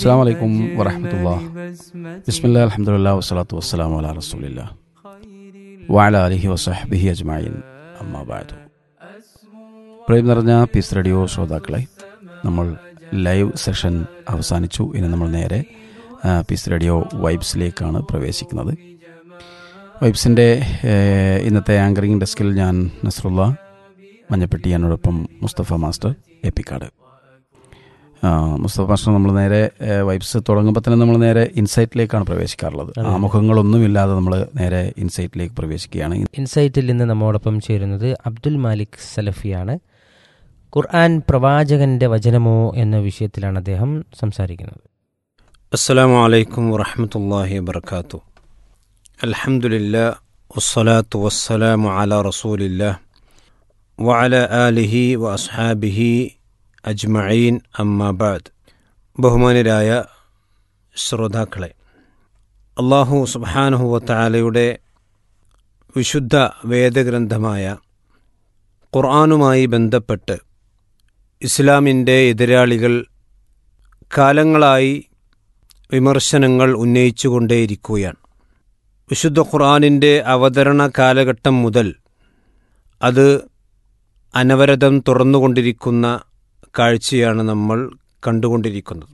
അസ്സാം വലൈക്കും വറഹമത്തുള്ള ബിസ്മില്ലാ അലഹമുല്ലാ വസ്സലാത്തു വസ്സലാം അല റസൂലില്ല വാല അലഹി വസഹബിഹി അജ്മായിൻ അമ്മാബാദു പ്രേം നിറഞ്ഞ പീസ് റേഡിയോ ശ്രോതാക്കളെ നമ്മൾ ലൈവ് സെഷൻ അവസാനിച്ചു ഇനി നമ്മൾ നേരെ ആ, പീസ് റേഡിയോ വൈബ്സിലേക്കാണ് പ്രവേശിക്കുന്നത് വൈബ്സിൻ്റെ ഏഹ്, ഇന്നത്തെ ആങ്കറിംഗ് ഡെസ്കിൽ ഞാൻ നസ്രുള്ള മഞ്ഞപ്പെട്ടി എന്നോടൊപ്പം മുസ്തഫ മാസ്റ്റർ എപ്പിക്കാട് ആ, മുസ്തഫ മാസ്റ്റർ നമ്മൾ നേരെ ഏഹ്, വൈബ്സ് തുടങ്ങുമ്പോൾ തന്നെ നമ്മൾ നേരെ ഇൻസൈറ്റിലേക്കാണ് പ്രവേശിക്കാറുള്ളത് ആമുഖങ്ങളൊന്നുമില്ലാതെ നമ്മൾ നേരെ ഇൻസൈറ്റിലേക്ക് പ്രവേശിക്കുകയാണ് ഇൻസൈറ്റിൽ ഇന്ന് നമ്മോടൊപ്പം ചേരുന്നത് അബ്ദുൽ മാലിക് സലഫിയാണ് ഖുർആൻ പ്രവാചകന്റെ വചനമോ എന്ന വിഷയത്തിലാണ് അദ്ദേഹം സംസാരിക്കുന്നത് السلام عليكم ورحمة الله وبركاته الحمد لله والصلاة والسلام على رسول الله وعلى آله وأصحابه أجمعين أما بعد ബഹുമാനരായ ശ്രോതാക്കളെ അള്ളാഹു സുബ്ഹാനഹു വതആലയുടെ വിശുദ്ധ വേദഗ്രന്ഥമായ ഖുർആനുമായി ബന്ധപ്പെട്ട് ഇസ്ലാമിൻ്റെ എതിരാളികൾ കാലങ്ങളായി വിമർശനങ്ങൾ ഉന്നയിച്ചുകൊണ്ടേയിരിക്കുകയാണ് വിശുദ്ധ ഖുർആാനിൻ്റെ അവതരണ കാലഘട്ടം മുതൽ അത് അനവരതം തുറന്നുകൊണ്ടിരിക്കുന്ന കാഴ്ചയാണ് നമ്മൾ കണ്ടുകൊണ്ടിരിക്കുന്നത്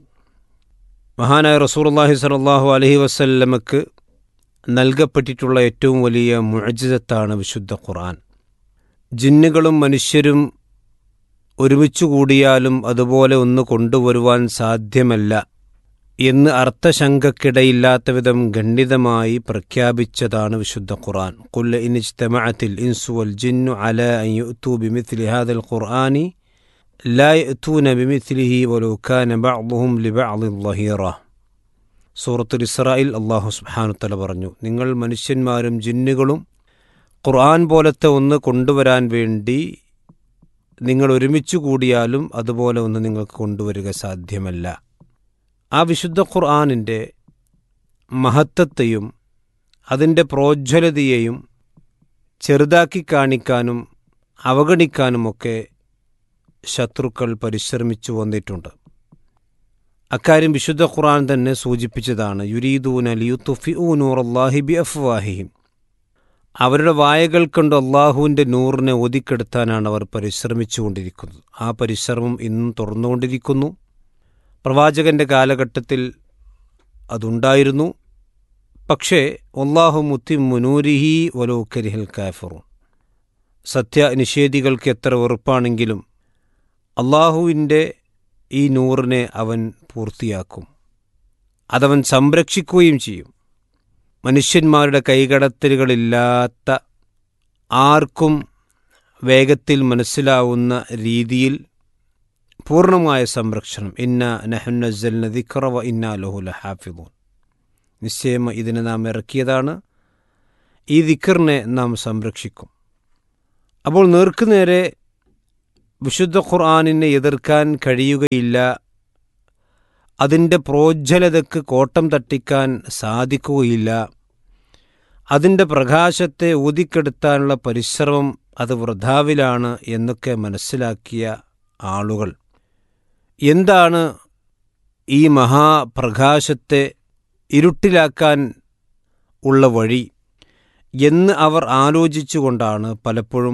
മഹാനായ റസൂർല്ലാഹി സലാഹു അലഹി വസല്ലമക്ക് നൽകപ്പെട്ടിട്ടുള്ള ഏറ്റവും വലിയ മുഴജിതത്താണ് വിശുദ്ധ ഖുർആൻ ജിന്നുകളും മനുഷ്യരും ഒരുമിച്ചു കൂടിയാലും അതുപോലെ ഒന്ന് കൊണ്ടുവരുവാൻ സാധ്യമല്ല എന്ന് അർത്ഥശങ്കക്കിടയില്ലാത്ത വിധം ഖണ്ഡിതമായി പ്രഖ്യാപിച്ചതാണ് വിശുദ്ധ ഖുർആൻ കുല്ല ഇനിജ്തമഅത്തിൽ ഇൻസു വൽ ജിന്നു അല അൻ യുഅ്തു ബിമിത്ലി ഹാദൽ ഖുർആനി ലാ യഅ്തൂന ബിമിത്ലിഹി വലൗ കാന ബഅ്ദുഹും ലിബഅ്ദിൻ ളഹീറ സൂറത്തുൽ ഇസ്രായിൽ അല്ലാഹു സുബ്ഹാനഹു തആല പറഞ്ഞു നിങ്ങൾ മനുഷ്യന്മാരും ജിന്നുകളും ഖുർആൻ പോലത്തെ ഒന്ന് കൊണ്ടുവരാൻ വേണ്ടി നിങ്ങൾ ഒരുമിച്ച് കൂടിയാലും അതുപോലെ ഒന്ന് നിങ്ങൾക്ക് കൊണ്ടുവരിക സാധ്യമല്ല ആ വിശുദ്ധ ഖുർആാനിൻ്റെ മഹത്വത്തെയും അതിൻ്റെ പ്രോജ്വലതയെയും ചെറുതാക്കി കാണിക്കാനും അവഗണിക്കാനുമൊക്കെ ശത്രുക്കൾ പരിശ്രമിച്ചു വന്നിട്ടുണ്ട് അക്കാര്യം വിശുദ്ധ ഖുർആൻ തന്നെ സൂചിപ്പിച്ചതാണ് യുരീദൂന ലിയുത്തുഫിഊ നൂറല്ലാഹി ബി അഫ്വാഹിഹിം അവരുടെ വായകൾ കൊണ്ട് അള്ളാഹുവിൻ്റെ നൂറിനെ ഒതുക്കെടുത്താനാണ് അവർ പരിശ്രമിച്ചുകൊണ്ടിരിക്കുന്നത് ആ പരിശ്രമം ഇന്നും തുറന്നുകൊണ്ടിരിക്കുന്നു പ്രവാചകന്റെ കാലഘട്ടത്തിൽ അതുണ്ടായിരുന്നു പക്ഷേ ഒല്ലാഹു മുത്തി മുനൂരിഹി വലോക്കരിഹൽ കാഫറും സത്യനിഷേധികൾക്ക് എത്ര വെറുപ്പാണെങ്കിലും അള്ളാഹുവിൻ്റെ ഈ നൂറിനെ അവൻ പൂർത്തിയാക്കും അതവൻ സംരക്ഷിക്കുകയും ചെയ്യും മനുഷ്യന്മാരുടെ കൈകടത്തലുകളില്ലാത്ത ആർക്കും വേഗത്തിൽ മനസ്സിലാവുന്ന രീതിയിൽ പൂർണ്ണമായ സംരക്ഷണം ഇന്ന നഹുനസൽന ദിക്റവ ഇന്ന ലഹുല ഹാഫിദൂൻ നിശ്ചയം ഇതിനെ നാം ഇറക്കിയതാണ് ഈ ദിക്കറിനെ നാം സംരക്ഷിക്കും അപ്പോൾ നേർക്കുനേരെ വിശുദ്ധ ഖുർആാനിനെ എതിർക്കാൻ കഴിയുകയില്ല അതിൻ്റെ പ്രോജ്വലതയ്ക്ക് കോട്ടം തട്ടിക്കാൻ സാധിക്കുകയില്ല അതിൻ്റെ പ്രകാശത്തെ ഊതിക്കെടുത്താനുള്ള പരിശ്രമം അത് വൃഥാവിലാണ് എന്നൊക്കെ മനസ്സിലാക്കിയ ആളുകൾ എന്താണ് ഈ മഹാപ്രകാശത്തെ ഇരുട്ടിലാക്കാൻ ഉള്ള വഴി എന്ന് അവർ ആലോചിച്ചുകൊണ്ടാണ് പലപ്പോഴും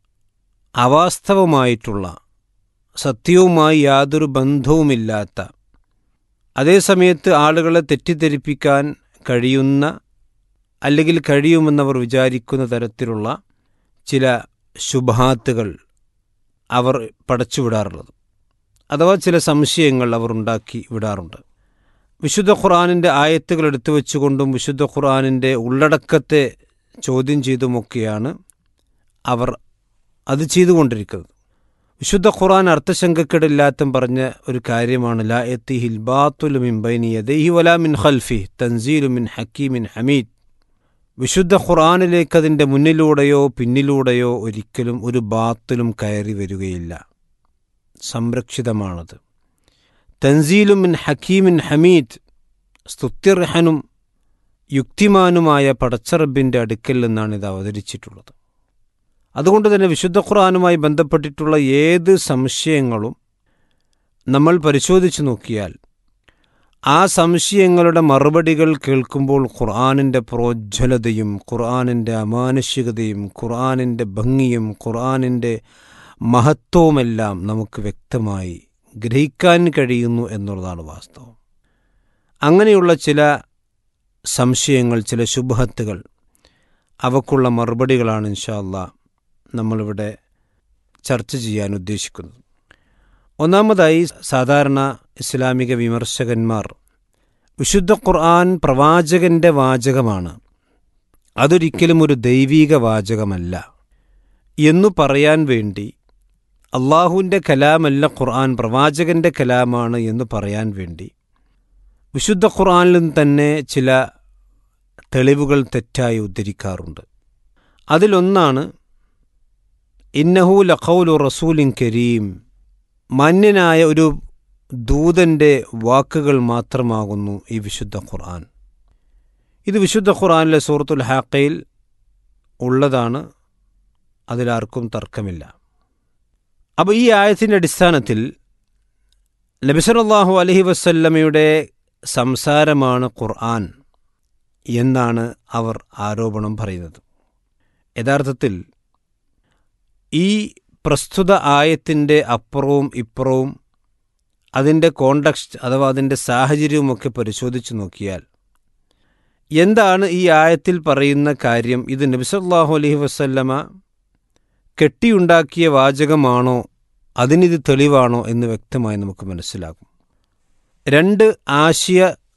അവാസ്തവമായിട്ടുള്ള സത്യവുമായി യാതൊരു ബന്ധവുമില്ലാത്ത അതേസമയത്ത് ആളുകളെ തെറ്റിദ്ധരിപ്പിക്കാൻ കഴിയുന്ന അല്ലെങ്കിൽ കഴിയുമെന്നവർ വിചാരിക്കുന്ന തരത്തിലുള്ള ചില ശുഭാത്തുകൾ അവർ പടച്ചുവിടാറുള്ളത് അഥവാ ചില സംശയങ്ങൾ അവർ ഉണ്ടാക്കി വിടാറുണ്ട് വിശുദ്ധ ഖുർആാനിൻ്റെ ആയത്തുകൾ എടുത്തു വെച്ചുകൊണ്ടും വിശുദ്ധ ഖുർആാനിൻ്റെ ഉള്ളടക്കത്തെ ചോദ്യം ചെയ്തുമൊക്കെയാണ് അവർ അത് ചെയ്തുകൊണ്ടിരിക്കുന്നത് വിശുദ്ധ ഖുർആൻ അർത്ഥശങ്കക്കിടില്ലാത്തും പറഞ്ഞ ഒരു കാര്യമാണ് ലാ എത്തിഹിൽ ബാത്തുലു മിൻ ബൈനി യദൈഹി വലാ മിൻ ഖൽഫി തൻസീലു മിൻ ഹക്കീമിൻ ഹമീദ് വിശുദ്ധ ഖുർആനിലേക്ക് അതിൻ്റെ മുന്നിലൂടെയോ പിന്നിലൂടെയോ ഒരിക്കലും ഒരു ബാത്തിലും കയറി വരികയില്ല സംരക്ഷിതമാണത് തൻസീലും മിൻ ഹക്കീമിൻ ഹമീദ് സ്തുത്യർഹനും യുക്തിമാനുമായ പടച്ചറബിൻ്റെ അടുക്കൽ നിന്നാണ് ഇത് അവതരിച്ചിട്ടുള്ളത് അതുകൊണ്ട് തന്നെ വിശുദ്ധ ഖുർആാനുമായി ബന്ധപ്പെട്ടിട്ടുള്ള ഏത് സംശയങ്ങളും നമ്മൾ പരിശോധിച്ചു നോക്കിയാൽ ആ സംശയങ്ങളുടെ മറുപടികൾ കേൾക്കുമ്പോൾ ഖുർആാനിൻ്റെ പ്രോജ്വലതയും ഖുർആാനിൻ്റെ അമാനുഷികതയും ഖുർആാനിൻ്റെ ഭംഗിയും ഖുർആാനിൻ്റെ മഹത്വവുമെല്ലാം നമുക്ക് വ്യക്തമായി ഗ്രഹിക്കാൻ കഴിയുന്നു എന്നുള്ളതാണ് വാസ്തവം അങ്ങനെയുള്ള ചില സംശയങ്ങൾ ചില ശുഭഹത്തുകൾ അവക്കുള്ള മറുപടികളാണ് ഇൻഷാല്ല നമ്മളിവിടെ ചർച്ച ചെയ്യാൻ ഉദ്ദേശിക്കുന്നത് ഒന്നാമതായി സാധാരണ ഇസ്ലാമിക വിമർശകന്മാർ വിശുദ്ധ ഖുർആൻ പ്രവാചകന്റെ വാചകമാണ് അതൊരിക്കലും ഒരു ദൈവീക വാചകമല്ല എന്നു പറയാൻ വേണ്ടി അള്ളാഹുവിൻ്റെ കലാമല്ല ഖുർആൻ പ്രവാചകന്റെ കലാമാണ് എന്ന് പറയാൻ വേണ്ടി വിശുദ്ധ ഖുർആനിൽ നിന്ന് തന്നെ ചില തെളിവുകൾ തെറ്റായി ഉദ്ധരിക്കാറുണ്ട് അതിലൊന്നാണ് ഇന്നഹു ലഖൗലു റസൂലിൻ കരീം മാന്യനായ ഒരു ദൂതൻ്റെ വാക്കുകൾ മാത്രമാകുന്നു ഈ വിശുദ്ധ ഖുർആൻ ഇത് വിശുദ്ധ ഖുർആനിലെ സൂറത്തുൽ ഹാക്കയിൽ ഉള്ളതാണ് അതിലാർക്കും തർക്കമില്ല അപ്പോൾ ഈ ആയത്തിൻ്റെ അടിസ്ഥാനത്തിൽ നബിസലാഹു അലഹി വസല്ലമയുടെ സംസാരമാണ് ഖുർആൻ എന്നാണ് അവർ ആരോപണം പറയുന്നത് യഥാർത്ഥത്തിൽ ഈ പ്രസ്തുത ആയത്തിൻ്റെ അപ്പുറവും ഇപ്പുറവും അതിൻ്റെ കോണ്ടക്സ്റ്റ് അഥവാ അതിൻ്റെ സാഹചര്യവുമൊക്കെ പരിശോധിച്ച് നോക്കിയാൽ എന്താണ് ഈ ആയത്തിൽ പറയുന്ന കാര്യം ഇത് നബിസല്ലാഹു അലഹി വസല്ലമ കെട്ടിയുണ്ടാക്കിയ വാചകമാണോ അതിനിത് തെളിവാണോ എന്ന് വ്യക്തമായി നമുക്ക് മനസ്സിലാകും രണ്ട് ആശയ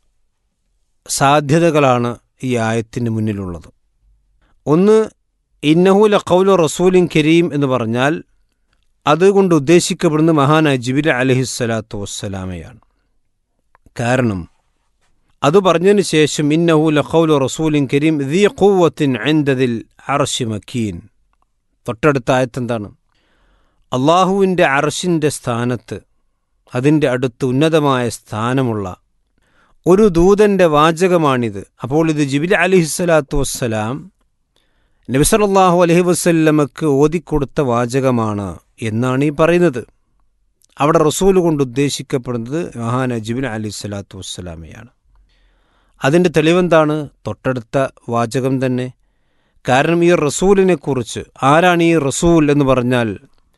സാധ്യതകളാണ് ഈ ആയത്തിന് മുന്നിലുള്ളത് ഒന്ന് ഇന്നഹുല കൗലു റസൂലിൻ കരീം എന്ന് പറഞ്ഞാൽ അതുകൊണ്ട് ഉദ്ദേശിക്കപ്പെടുന്ന മഹാനായ ജിബിൽ അലഹിസ്സലാത്തു വസ്സലാമയാണ് കാരണം അത് പറഞ്ഞതിന് ശേഷം ഇന്നഹുല കൗലു റസൂലിൻ കരീം ദി ഖൂവത്തിൻ അൻദതിൽ അറശി മക്കീൻ തൊട്ടടുത്ത ആയത്തെന്താണ് അള്ളാഹുവിൻ്റെ അറശിൻ്റെ സ്ഥാനത്ത് അതിൻ്റെ അടുത്ത് ഉന്നതമായ സ്ഥാനമുള്ള ഒരു ദൂതൻ്റെ വാചകമാണിത് അപ്പോൾ ഇത് ജിബിൽ അലിഹിസ്സലാത്തു വസ്സലാം നബിസലല്ലാഹു അലഹി വസ്ല്ലമക്ക് ഓതിക്കൊടുത്ത വാചകമാണ് എന്നാണ് ഈ പറയുന്നത് അവിടെ റസൂൽ കൊണ്ട് ഉദ്ദേശിക്കപ്പെടുന്നത് മഹാന ജിബിൻ അലി സ്വലാത്തു വസ്സലാമയാണ് അതിൻ്റെ തെളിവെന്താണ് തൊട്ടടുത്ത വാചകം തന്നെ കാരണം ഈ റസൂലിനെ കുറിച്ച് ആരാണ് ഈ റസൂൽ എന്ന് പറഞ്ഞാൽ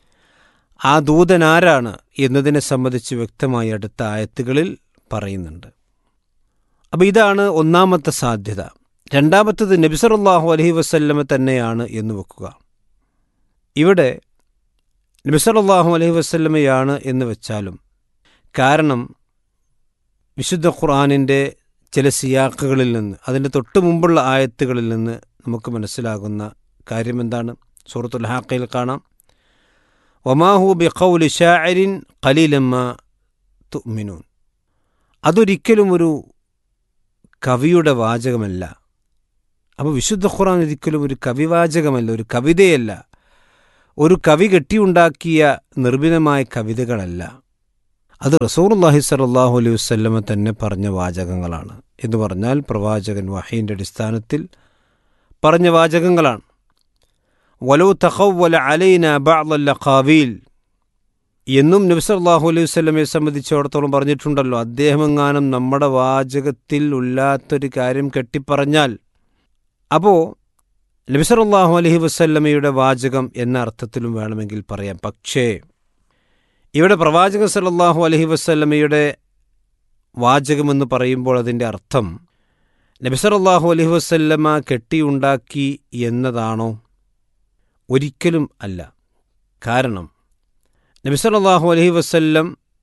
ആ ദൂതൻ ആരാണ് എന്നതിനെ സംബന്ധിച്ച് വ്യക്തമായി അടുത്ത ആയത്തുകളിൽ പറയുന്നുണ്ട് അപ്പോൾ ഇതാണ് ഒന്നാമത്തെ സാധ്യത രണ്ടാമത്തത് നബിസറല്ലാഹു അലഹി വസ്ല്ലമ തന്നെയാണ് എന്ന് വെക്കുക ഇവിടെ നബിസറല്ലാഹു അലഹി വസ്ല്ലമയാണ് എന്ന് വെച്ചാലും കാരണം വിശുദ്ധ ഖുർആാനിൻ്റെ ചില സിയാക്കുകളിൽ നിന്ന് അതിൻ്റെ തൊട്ട് മുമ്പുള്ള ആയത്തുകളിൽ നിന്ന് നമുക്ക് മനസ്സിലാകുന്ന കാര്യം എന്താണ് സൂറത്തുൽ ഹാക്കയിൽ കാണാം ഒമാഹു ബി ഖൗലി ഷാരിൻ ഖലീലമ്മ തുമിനൂൻ അതൊരിക്കലും ഒരു കവിയുടെ വാചകമല്ല അപ്പോൾ വിശുദ്ധ ഖുറാൻ ഒരിക്കലും ഒരു കവിവാചകമല്ല ഒരു കവിതയല്ല ഒരു കവി കെട്ടിയുണ്ടാക്കിയ നിർഭിനമായ കവിതകളല്ല അത് റസൂർല്ലാഹി സലാഹു അലൈഹി വസ്ല്ലമ തന്നെ പറഞ്ഞ വാചകങ്ങളാണ് എന്ന് പറഞ്ഞാൽ പ്രവാചകൻ വഹീൻ്റെ അടിസ്ഥാനത്തിൽ പറഞ്ഞ വാചകങ്ങളാണ് വലോ തഖവല അലൈന ബഅ്ള ഖാവീൽ എന്നും നബ്സല്ലാഹു അലൈഹി വസ്ലമയെ സംബന്ധിച്ചിടത്തോളം പറഞ്ഞിട്ടുണ്ടല്ലോ അദ്ദേഹം എങ്ങാനും നമ്മുടെ വാചകത്തിൽ ഇല്ലാത്തൊരു കാര്യം കെട്ടിപ്പറഞ്ഞാൽ അപ്പോൾ നബിസറല്ലാഹു അലഹി വസ്ല്ലമയുടെ വാചകം എന്ന അർത്ഥത്തിലും വേണമെങ്കിൽ പറയാം പക്ഷേ ഇവിടെ പ്രവാചകൻ സല്ലാഹു അലഹി വസ്ല്ലമയുടെ വാചകമെന്ന് പറയുമ്പോൾ അതിൻ്റെ അർത്ഥം നബിസറല്ലാഹു അലഹി വസ്ല്ലമ കെട്ടിയുണ്ടാക്കി എന്നതാണോ ഒരിക്കലും അല്ല കാരണം നബിസല്ലാഹു അലഹി വസ്ല്ലം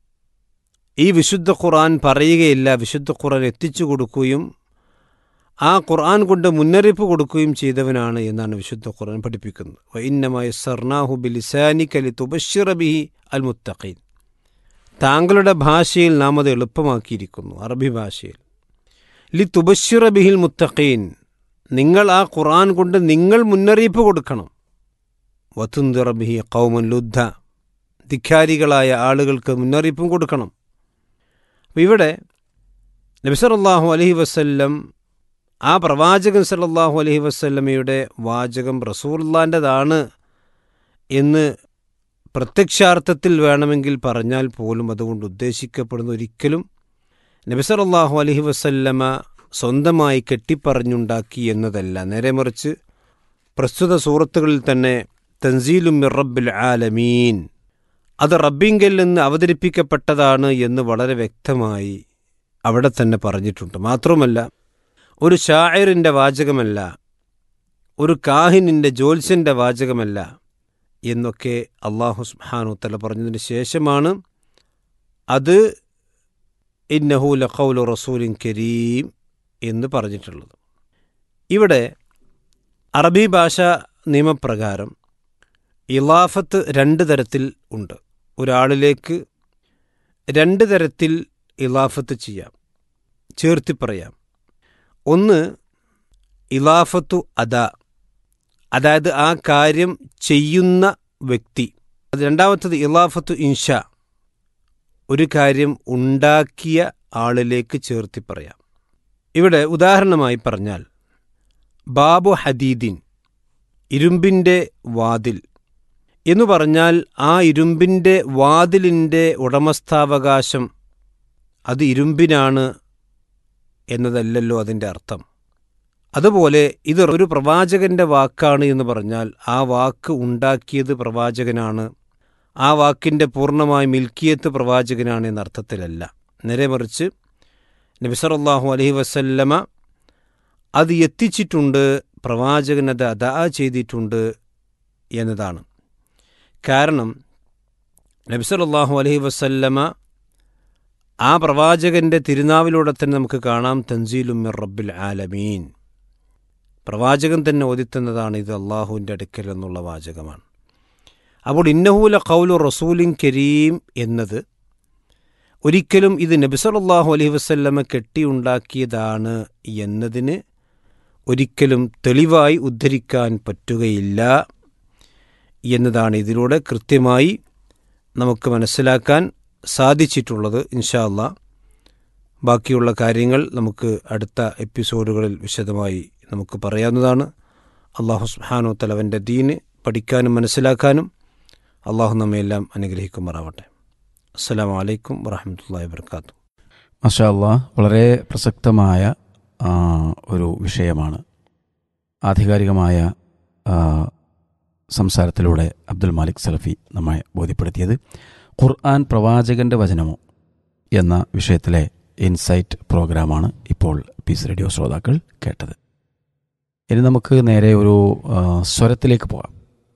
ഈ വിശുദ്ധ ഖുർആൻ പറയുകയില്ല വിശുദ്ധ ഖുർആൻ എത്തിച്ചു കൊടുക്കുകയും ആ ഖുർആൻ കൊണ്ട് മുന്നറിയിപ്പ് കൊടുക്കുകയും ചെയ്തവനാണ് എന്നാണ് വിശുദ്ധ ഖുർആൻ പഠിപ്പിക്കുന്നത് വൈന്നമായ സർനാഹു ബിലിസാനി കലി തുബഷിറബിഹി അൽ മുത്തഖീൻ താങ്കളുടെ ഭാഷയിൽ നാം അത് എളുപ്പമാക്കിയിരിക്കുന്നു അറബി ഭാഷയിൽ ലി തുബഷിറബിഹിൽ മുത്തഖീൻ നിങ്ങൾ ആ ഖുർആൻ കൊണ്ട് നിങ്ങൾ മുന്നറിയിപ്പ് കൊടുക്കണം വത്തുന്തിറബിഹി കൗമൻ ലുദ്ധ ധിഖാരികളായ ആളുകൾക്ക് മുന്നറിയിപ്പും കൊടുക്കണം അപ്പം ഇവിടെ നബിസറല്ലാഹു അലഹി വസ്ല്ലം ആ പ്രവാചകൻ സല്ലാഹു അലഹി വസ്ല്ലമയുടെ വാചകം റസൂള്ളാൻ്റെതാണ് എന്ന് പ്രത്യക്ഷാർത്ഥത്തിൽ വേണമെങ്കിൽ പറഞ്ഞാൽ പോലും അതുകൊണ്ട് ഉദ്ദേശിക്കപ്പെടുന്ന ഒരിക്കലും നബിസറല്ലാഹു അലഹി വസല്ലമ സ്വന്തമായി കെട്ടിപ്പറഞ്ഞുണ്ടാക്കി എന്നതല്ല നേരെ മറിച്ച് പ്രസ്തുത സൂറത്തുകളിൽ തന്നെ തൻസീലും മിറബിൽ ആലമീൻ അത് റബ്ബിങ്കിൽ നിന്ന് അവതരിപ്പിക്കപ്പെട്ടതാണ് എന്ന് വളരെ വ്യക്തമായി അവിടെ തന്നെ പറഞ്ഞിട്ടുണ്ട് മാത്രമല്ല ഒരു ഷായറിൻ്റെ വാചകമല്ല ഒരു കാഹിനിൻ്റെ ജോത്സ്യൻ്റെ വാചകമല്ല എന്നൊക്കെ അള്ളാഹു സുബ്ഹാനു തല പറഞ്ഞതിന് ശേഷമാണ് അത് ഇന്നഹു ലഖൗലു റസൂലിൻ കരീം എന്ന് പറഞ്ഞിട്ടുള്ളത് ഇവിടെ അറബി ഭാഷ നിയമപ്രകാരം ഇലാഫത്ത് രണ്ട് തരത്തിൽ ഉണ്ട് ഒരാളിലേക്ക് രണ്ട് തരത്തിൽ ഇലാഫത്ത് ചെയ്യാം ചേർത്തി പറയാം ഒന്ന് ഇലാഫത്തു അദ അതായത് ആ കാര്യം ചെയ്യുന്ന വ്യക്തി അത് രണ്ടാമത്തത് ഇലാഫത്തു ഇൻഷ ഒരു കാര്യം ഉണ്ടാക്കിയ ആളിലേക്ക് ചേർത്തി പറയാം ഇവിടെ ഉദാഹരണമായി പറഞ്ഞാൽ ബാബു ഹദീദിൻ ഇരുമ്പിൻ്റെ വാതിൽ എന്നു പറഞ്ഞാൽ ആ ഇരുമ്പിൻ്റെ വാതിലിൻ്റെ ഉടമസ്ഥാവകാശം അത് ഇരുമ്പിനാണ് എന്നതല്ലല്ലോ അതിൻ്റെ അർത്ഥം അതുപോലെ ഇത് ഒരു പ്രവാചകന്റെ വാക്കാണ് എന്ന് പറഞ്ഞാൽ ആ വാക്ക് ഉണ്ടാക്കിയത് പ്രവാചകനാണ് ആ വാക്കിൻ്റെ പൂർണ്ണമായ മിൽക്കിയത്ത് പ്രവാചകനാണ് എന്ന അർത്ഥത്തിലല്ല നേരെ മറിച്ച് നബിസറല്ലാഹു അലഹി വസല്ലമ അത് എത്തിച്ചിട്ടുണ്ട് പ്രവാചകൻ അത് അതാ ചെയ്തിട്ടുണ്ട് എന്നതാണ് കാരണം നബിസറല്ലാഹു അലഹി വസല്ലമ ആ പ്രവാചകന്റെ തിരുനാവിലൂടെ തന്നെ നമുക്ക് കാണാം തൻസീലും മിർ റബ്ബിൽ ആലമീൻ പ്രവാചകൻ തന്നെ ഓതിത്തുന്നതാണ് ഇത് അള്ളാഹുവിൻ്റെ അടുക്കൽ എന്നുള്ള വാചകമാണ് അപ്പോൾ ഇന്നഹൂല കൗലു റസൂലിൻ കരീം എന്നത് ഒരിക്കലും ഇത് നബിസലല്ലാഹു അലൈഹി വസ്ല്ലമ കെട്ടിയുണ്ടാക്കിയതാണ് എന്നതിന് ഒരിക്കലും തെളിവായി ഉദ്ധരിക്കാൻ പറ്റുകയില്ല എന്നതാണ് ഇതിലൂടെ കൃത്യമായി നമുക്ക് മനസ്സിലാക്കാൻ സാധിച്ചിട്ടുള്ളത് ഇൻഷാ അല്ലാ ബാക്കിയുള്ള കാര്യങ്ങൾ നമുക്ക് അടുത്ത എപ്പിസോഡുകളിൽ വിശദമായി നമുക്ക് പറയാവുന്നതാണ് അള്ളാഹു സുഹാനു തലവൻ്റെ ദീന് പഠിക്കാനും മനസ്സിലാക്കാനും അള്ളാഹു നമ്മയെല്ലാം അനുഗ്രഹിക്കുമാറാവട്ടെ അസ്സാം വലൈക്കും വറഹമത്തല്ലാ വർക്കാത്തു മഷാ അല്ലാ വളരെ പ്രസക്തമായ ആ, ഒരു വിഷയമാണ് ആധികാരികമായ ആ, സംസാരത്തിലൂടെ അബ്ദുൽ മാലിക് സലഫി നമ്മെ ബോധ്യപ്പെടുത്തിയത് ഖുർആൻ പ്രവാചകന്റെ വചനമോ എന്ന വിഷയത്തിലെ ഇൻസൈറ്റ് പ്രോഗ്രാമാണ് ഇപ്പോൾ പീസ് റേഡിയോ ശ്രോതാക്കൾ കേട്ടത് ഇനി നമുക്ക് നേരെ ഒരു ആ, സ്വരത്തിലേക്ക് പോകാം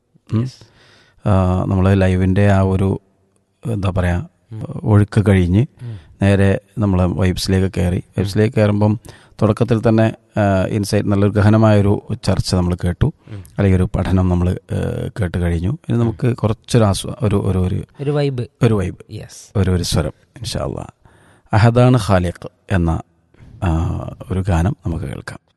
നമ്മൾ ലൈവിൻ്റെ ആ ഒരു എന്താ പറയുക ഒഴുക്ക് കഴിഞ്ഞ് നേരെ നമ്മൾ വൈബ്സിലേക്ക് കയറി വൈബ്സിലേക്ക് കയറുമ്പം തുടക്കത്തിൽ തന്നെ ഇൻസൈറ്റ് നല്ലൊരു ഗഹനമായൊരു ചർച്ച നമ്മൾ കേട്ടു അല്ലെങ്കിൽ ഒരു പഠനം നമ്മൾ കേട്ട് കഴിഞ്ഞു ഇനി നമുക്ക് കുറച്ചൊരു ആസ്വ ഒരു ഒരു ഒരു ഒരു വൈബ് ഒരു വൈബ് യെസ് ഒരു ഒരു സ്വരം ഇൻഷാല്ല അഹദാണ് ഖാലിഖ് എന്ന ആ, ഒരു ഗാനം നമുക്ക് കേൾക്കാം